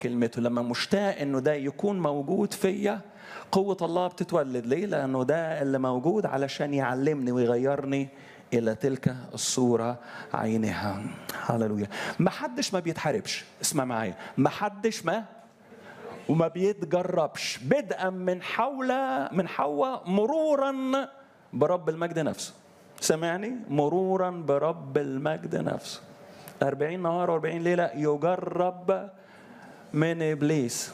كلمته لما مشتاق انه ده يكون موجود فيا قوة الله بتتولد ليه؟ لأنه ده اللي موجود علشان يعلمني ويغيرني إلى تلك الصورة عينها هللويا ما حدش ما بيتحاربش اسمع معايا ما حدش ما وما بيتجربش بدءا من حول من حواء مرورا برب المجد نفسه سمعني مرورا برب المجد نفسه 40 نهار و40 ليلة يجرب من إبليس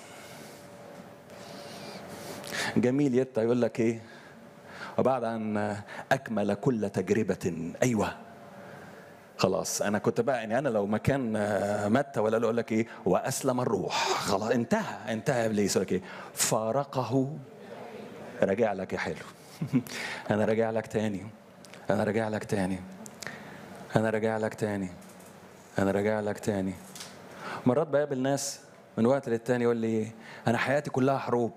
جميل يتا يقول لك إيه وبعد أن أكمل كل تجربة أيوة خلاص انا كنت بقى يعني انا لو مكان متى ولا اقول لك ايه واسلم الروح خلاص انتهى انتهى ابليس يقول لك ايه فارقه راجع لك يا حلو انا راجع لك تاني انا راجع لك تاني انا راجع لك تاني انا راجع لك تاني مرات بقابل ناس من وقت للتاني يقول لي ايه انا حياتي كلها حروب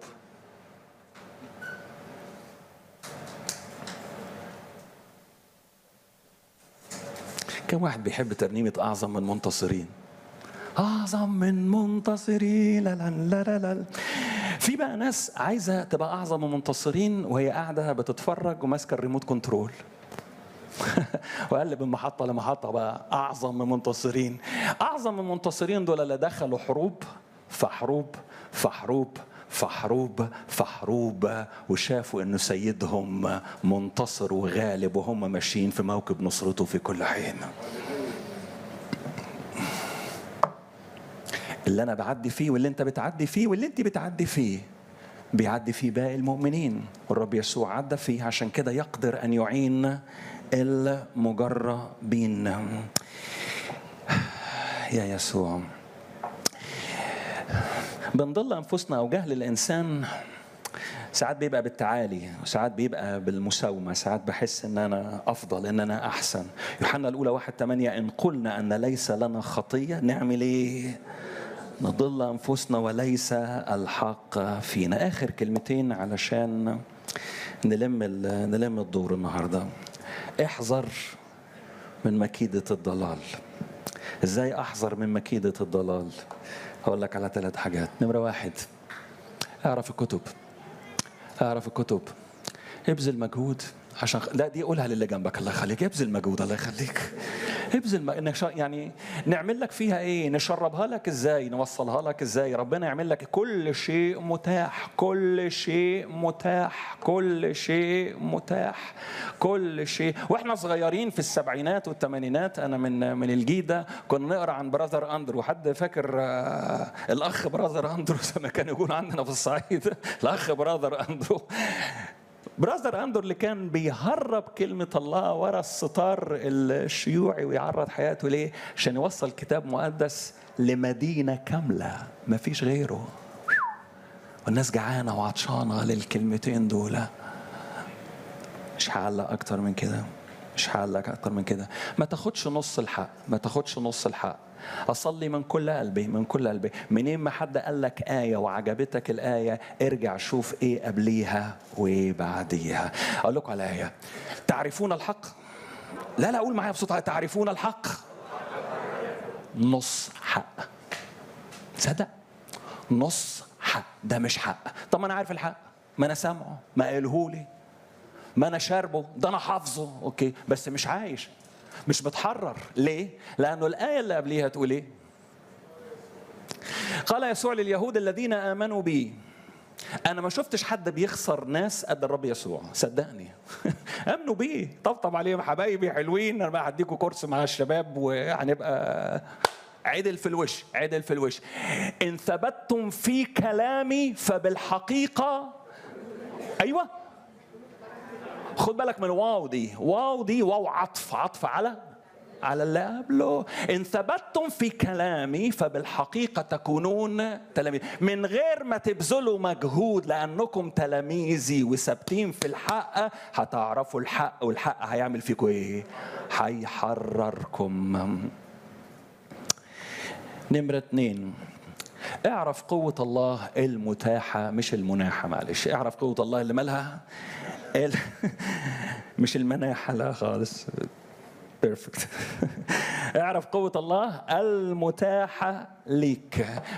كم واحد بيحب ترنيمة أعظم من منتصرين أعظم من منتصرين لا لا لا لا, لا. في بقى ناس عايزة تبقى أعظم من منتصرين وهي قاعدة بتتفرج وماسكة الريموت كنترول وقلب من محطة لمحطة بقى أعظم من منتصرين أعظم من منتصرين دول اللي دخلوا حروب فحروب فحروب فحروب فحروب وشافوا انه سيدهم منتصر وغالب وهم ماشيين في موكب نصرته في كل حين اللي انا بعدي فيه واللي انت بتعدي فيه واللي انت بتعدي فيه بيعدي فيه باقي المؤمنين والرب يسوع عدى فيه عشان كده يقدر ان يعين المجربين يا يسوع بنضل انفسنا او جهل الانسان ساعات بيبقى بالتعالي وساعات بيبقى بالمساومة ساعات بحس ان انا افضل ان انا احسن يوحنا الاولى واحد ثمانية ان قلنا ان ليس لنا خطية نعمل ايه نضل انفسنا وليس الحق فينا اخر كلمتين علشان نلم نلم الدور النهارده احذر من مكيدة الضلال ازاي احذر من مكيدة الضلال هقول لك على ثلاث حاجات نمرة واحد اعرف الكتب اعرف الكتب ابذل مجهود عشان لا دي قولها للي جنبك الله يخليك ابذل مجهود الله يخليك ابذل م... انك يعني نعمل لك فيها ايه نشربها لك ازاي نوصلها لك ازاي ربنا يعمل لك كل شيء متاح كل شيء متاح كل شيء متاح كل شيء واحنا صغيرين في السبعينات والثمانينات انا من من الجيل ده كنا نقرا عن براذر اندرو حد فاكر آه الاخ براذر اندرو زي ما كان يقول عندنا في الصعيد الاخ براذر اندرو براذر اندر اللي كان بيهرب كلمة الله ورا الستار الشيوعي ويعرض حياته ليه؟ عشان يوصل كتاب مقدس لمدينة كاملة ما فيش غيره والناس جعانة وعطشانة للكلمتين دول مش هعلق أكتر من كده مش هعلق أكتر من كده ما تاخدش نص الحق ما تاخدش نص الحق أصلي من كل قلبي من كل قلبي منين ما حد قال لك آية وعجبتك الآية ارجع شوف إيه قبليها وإيه بعديها أقول لكم على آية تعرفون الحق لا لا أقول معايا بصوت تعرفون الحق نص حق تصدق نص حق ده مش حق طب ما أنا عارف الحق ما أنا سامعه ما قالهولي ما أنا شاربه ده أنا حافظه أوكي بس مش عايش مش بتحرر ليه؟ لأنه الآية اللي قبليها تقول إيه؟ قال يسوع لليهود الذين آمنوا بي أنا ما شفتش حد بيخسر ناس قد الرب يسوع صدقني آمنوا بيه طبطب عليهم حبايبي حلوين أنا بقى هديكوا كورس مع الشباب وهنبقى عدل في الوش عدل في الوش إن ثبتتم في كلامي فبالحقيقة أيوه خد بالك من واو دي واو دي واو عطف عطف على على اللي قبله إن ثبتتم في كلامي فبالحقيقة تكونون تلاميذ من غير ما تبذلوا مجهود لأنكم تلاميذي وثابتين في الحق هتعرفوا الحق والحق هيعمل فيكم إيه هيحرركم نمرة اتنين اعرف قوة الله المتاحة مش المناحة معلش اعرف قوة الله اللي مالها مش المناحة لا خالص بيرفكت اعرف قوة الله المتاحة ليك